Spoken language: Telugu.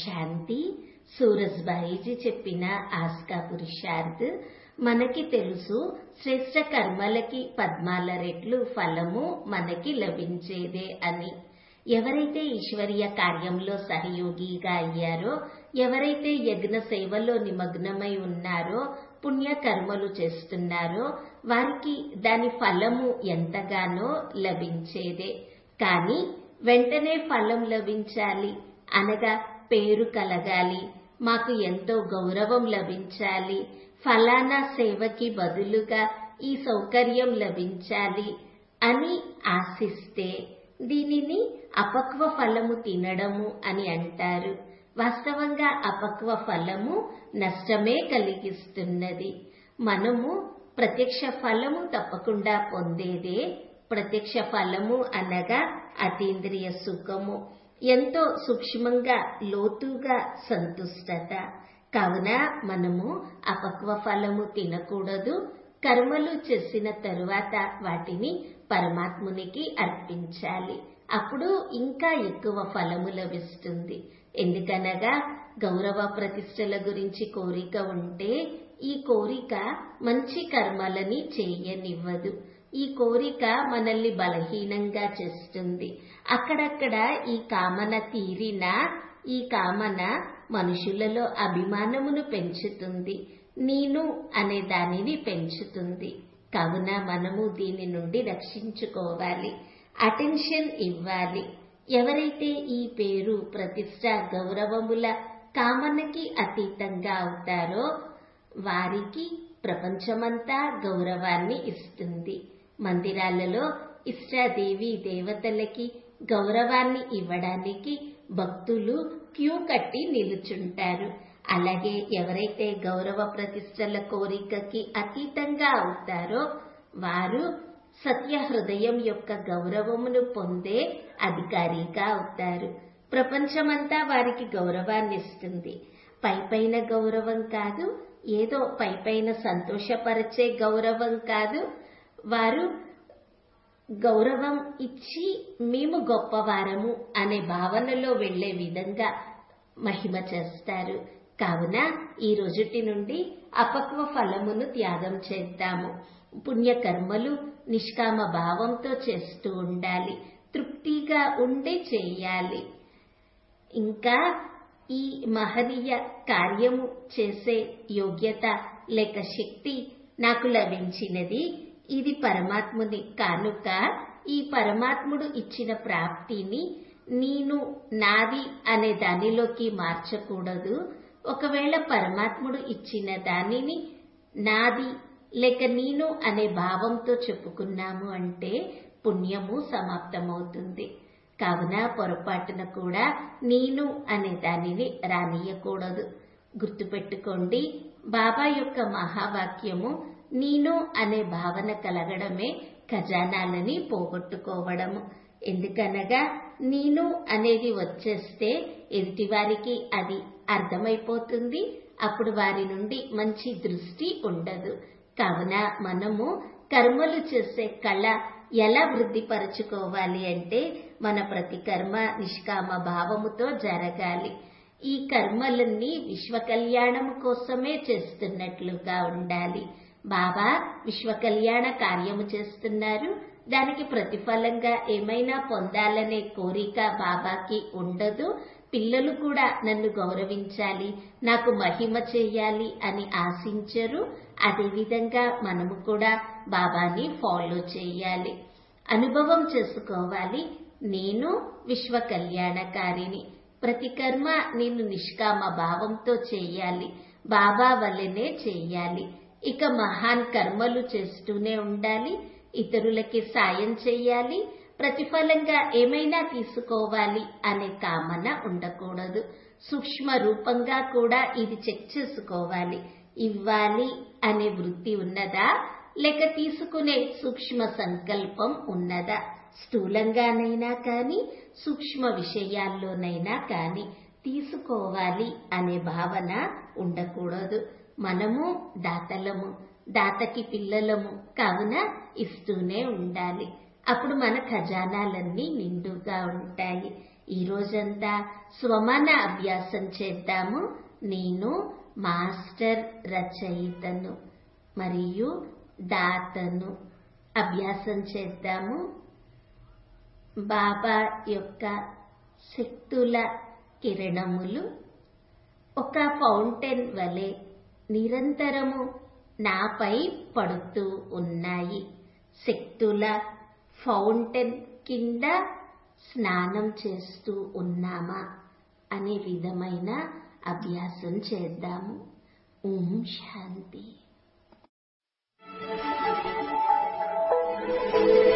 శాంతి సూరజ్బాయిజీ చెప్పిన ఆస్కా పురుషార్థ్ మనకి తెలుసు శ్రేష్ట కర్మలకి పద్మాల రెట్లు ఫలము మనకి లభించేదే అని ఎవరైతే ఈశ్వరీయ కార్యంలో సహయోగిగా అయ్యారో ఎవరైతే యజ్ఞ సేవలో నిమగ్నమై ఉన్నారో పుణ్య కర్మలు చేస్తున్నారో వారికి దాని ఫలము ఎంతగానో లభించేదే కానీ వెంటనే ఫలం లభించాలి అనగా పేరు కలగాలి మాకు ఎంతో గౌరవం లభించాలి ఫలానా సేవకి బదులుగా ఈ సౌకర్యం లభించాలి అని ఆశిస్తే దీనిని అపక్వ ఫలము తినడము అని అంటారు వాస్తవంగా అపక్వ ఫలము నష్టమే కలిగిస్తున్నది మనము ప్రత్యక్ష ఫలము తప్పకుండా పొందేదే ప్రత్యక్ష ఫలము అనగా అతీంద్రియ సుఖము ఎంతో సూక్ష్మంగా లోతుగా సంతుష్టత కావున మనము అపక్వ ఫలము తినకూడదు కర్మలు చేసిన తరువాత వాటిని పరమాత్మునికి అర్పించాలి అప్పుడు ఇంకా ఎక్కువ ఫలము లభిస్తుంది ఎందుకనగా గౌరవ ప్రతిష్టల గురించి కోరిక ఉంటే ఈ కోరిక మంచి కర్మలని చేయనివ్వదు ఈ కోరిక మనల్ని బలహీనంగా చేస్తుంది అక్కడక్కడ ఈ కామన తీరిన ఈ కామన మనుషులలో అభిమానమును పెంచుతుంది నేను అనే దానిని పెంచుతుంది కావున మనము దీని నుండి రక్షించుకోవాలి అటెన్షన్ ఇవ్వాలి ఎవరైతే ఈ పేరు ప్రతిష్ట గౌరవముల కామనకి అతీతంగా అవుతారో వారికి ప్రపంచమంతా గౌరవాన్ని ఇస్తుంది మందిరాలలో ఇష్టాదేవి దేవతలకి గౌరవాన్ని ఇవ్వడానికి భక్తులు క్యూ కట్టి నిలుచుంటారు అలాగే ఎవరైతే గౌరవ ప్రతిష్టల కోరికకి అతీతంగా అవుతారో వారు సత్య హృదయం యొక్క గౌరవమును పొందే అధికారిగా అవుతారు ప్రపంచమంతా వారికి గౌరవాన్ని ఇస్తుంది పైపైన గౌరవం కాదు ఏదో పైపైన సంతోషపరిచే గౌరవం కాదు వారు గౌరవం ఇచ్చి మేము గొప్పవారము అనే భావనలో వెళ్లే విధంగా మహిమ చేస్తారు కావున ఈ రోజుటి నుండి అపక్వ ఫలమును త్యాగం చేద్దాము పుణ్యకర్మలు నిష్కామ భావంతో చేస్తూ ఉండాలి తృప్తిగా ఉండి చేయాలి ఇంకా ఈ మహనీయ కార్యము చేసే యోగ్యత లేక శక్తి నాకు లభించినది ఇది పరమాత్ముని కానుక ఈ పరమాత్ముడు ఇచ్చిన ప్రాప్తిని నేను నాది అనే దానిలోకి మార్చకూడదు ఒకవేళ పరమాత్ముడు ఇచ్చిన దానిని నాది లేక నేను అనే భావంతో చెప్పుకున్నాము అంటే పుణ్యము సమాప్తమవుతుంది కావున పొరపాటున కూడా నేను అనే దానిని రానియకూడదు గుర్తుపెట్టుకోండి బాబా యొక్క మహావాక్యము నేను అనే భావన కలగడమే ఖజానాలని పోగొట్టుకోవడము ఎందుకనగా నేను అనేది వచ్చేస్తే ఎదుటివారికి అది అర్థమైపోతుంది అప్పుడు వారి నుండి మంచి దృష్టి ఉండదు కావున మనము కర్మలు చేసే కళ ఎలా వృద్ధిపరచుకోవాలి అంటే మన ప్రతి కర్మ నిష్కామ భావముతో జరగాలి ఈ కర్మలన్నీ విశ్వ కళ్యాణం కోసమే చేస్తున్నట్లుగా ఉండాలి బాబా విశ్వ కళ్యాణ కార్యము చేస్తున్నారు దానికి ప్రతిఫలంగా ఏమైనా పొందాలనే కోరిక బాబాకి ఉండదు పిల్లలు కూడా నన్ను గౌరవించాలి నాకు మహిమ చేయాలి అని ఆశించరు అదేవిధంగా మనము కూడా బాబాని ఫాలో చేయాలి అనుభవం చేసుకోవాలి నేను విశ్వ కళ్యాణకారిని ప్రతి కర్మ నేను నిష్కామ భావంతో చేయాలి బాబా వల్లనే చేయాలి ఇక మహాన్ కర్మలు చేస్తూనే ఉండాలి ఇతరులకి సాయం చేయాలి ప్రతిఫలంగా ఏమైనా తీసుకోవాలి అనే కామన ఉండకూడదు సూక్ష్మ రూపంగా కూడా ఇది చెక్ చేసుకోవాలి ఇవ్వాలి అనే వృత్తి ఉన్నదా లేక తీసుకునే సూక్ష్మ సంకల్పం ఉన్నదా స్థూలంగానైనా కానీ సూక్ష్మ విషయాల్లోనైనా కానీ తీసుకోవాలి అనే భావన ఉండకూడదు మనము దాతలము దాతకి పిల్లలము కావున ఇస్తూనే ఉండాలి అప్పుడు మన ఖజానాలన్నీ నిండుగా ఉంటాయి ఈ రోజంతా స్వమాన అభ్యాసం చేద్దాము నేను మాస్టర్ రచయితను మరియు దాతను అభ్యాసం చేద్దాము బాబా యొక్క శక్తుల కిరణములు ఒక ఫౌంటైన్ వలె నిరంతరము నాపై పడుతూ ఉన్నాయి శక్తుల ఫౌంటైన్ కింద స్నానం చేస్తూ ఉన్నామా అనే విధమైన అభ్యాసం చేద్దాము ఓం శాంతి